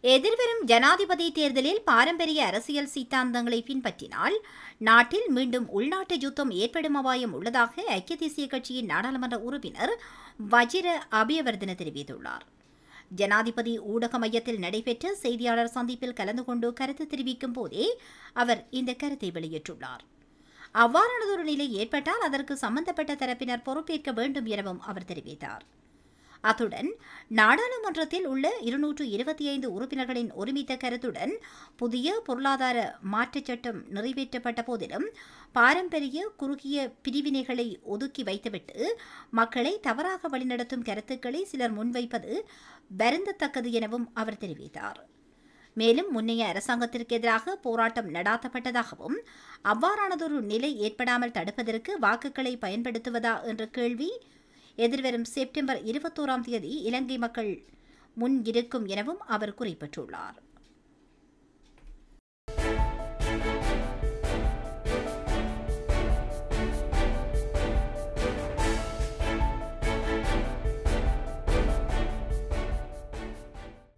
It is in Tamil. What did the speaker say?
எதிர்வரும் ஜனாதிபதி தேர்தலில் பாரம்பரிய அரசியல் சித்தாந்தங்களை பின்பற்றினால் நாட்டில் மீண்டும் உள்நாட்டு யுத்தம் ஏற்படும் அபாயம் உள்ளதாக ஐக்கிய தேசிய கட்சியின் நாடாளுமன்ற உறுப்பினர் வஜிர அபியவர்தன தெரிவித்துள்ளார் ஜனாதிபதி ஊடக மையத்தில் நடைபெற்ற செய்தியாளர் சந்திப்பில் கலந்து கொண்டு கருத்து தெரிவிக்கும் போதே அவர் இந்த கருத்தை வெளியிட்டுள்ளார் அவ்வாறானதொரு நிலை ஏற்பட்டால் அதற்கு சம்பந்தப்பட்ட தரப்பினர் பொறுப்பேற்க வேண்டும் எனவும் அவர் தெரிவித்தார் அத்துடன் நாடாளுமன்றத்தில் உள்ள இருநூற்று இருபத்தி ஐந்து உறுப்பினர்களின் ஒருமித்த கருத்துடன் புதிய பொருளாதார மாற்றுச் சட்டம் நிறைவேற்றப்பட்ட போதிலும் பாரம்பரிய குறுகிய பிரிவினைகளை ஒதுக்கி வைத்துவிட்டு மக்களை தவறாக வழிநடத்தும் கருத்துக்களை சிலர் முன்வைப்பது வருந்தத்தக்கது எனவும் அவர் தெரிவித்தார் மேலும் முன்னைய அரசாங்கத்திற்கு எதிராக போராட்டம் நடாத்தப்பட்டதாகவும் அவ்வாறானதொரு நிலை ஏற்படாமல் தடுப்பதற்கு வாக்குகளை பயன்படுத்துவதா என்ற கேள்வி எதிர்வரும் செப்டம்பர் இருபத்தோராம் தேதி இலங்கை மக்கள் முன் இருக்கும் எனவும் அவர் குறிப்பிட்டுள்ளார்